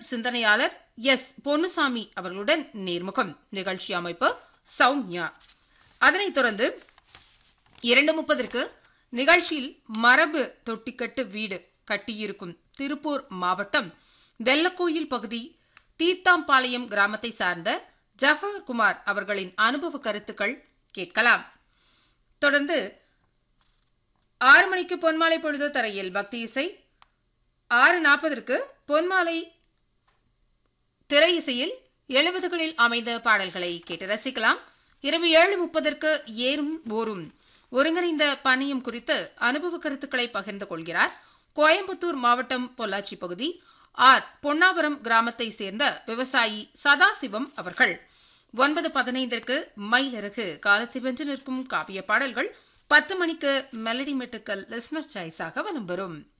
சிந்தனையாளர் எஸ் பொன்னுசாமி அவர்களுடன் நேர்முகம் நிகழ்ச்சி அமைப்பு சௌமியா அதனைத் தொடர்ந்து இரண்டு முப்பதற்கு நிகழ்ச்சியில் மரபு தொட்டிக்கட்டு வீடு கட்டியிருக்கும் திருப்பூர் மாவட்டம் வெள்ளக்கோயில் பகுதி தீர்த்தாம்பாளையம் கிராமத்தை சார்ந்த ஜஃபர் குமார் அவர்களின் அனுபவ கருத்துக்கள் கேட்கலாம் தொடர்ந்து ஆறு மணிக்கு பொன்மாலை பொழுது தரையில் பக்தி இசை ஆறு நாற்பதற்கு பொன்மாலை திரை இசையில் எழுபதுகளில் அமைந்த பாடல்களை கேட்டு ரசிக்கலாம் இரவு ஏழு முப்பதற்கு ஏறும் ஓரும் ஒருங்கிணைந்த பணியும் குறித்து அனுபவ கருத்துக்களை பகிர்ந்து கொள்கிறார் கோயம்புத்தூர் மாவட்டம் பொள்ளாச்சி பகுதி ஆர் பொன்னாவரம் கிராமத்தை சேர்ந்த விவசாயி சதாசிவம் அவர்கள் ஒன்பது பதினைந்திற்கு மயிலிறகு காலத்தை வென்று நிற்கும் காவிய பாடல்கள் பத்து மணிக்கு மெலடி மெட்டுக்கள் லிஸ்னர் சாய்ஸாக வலம் வரும்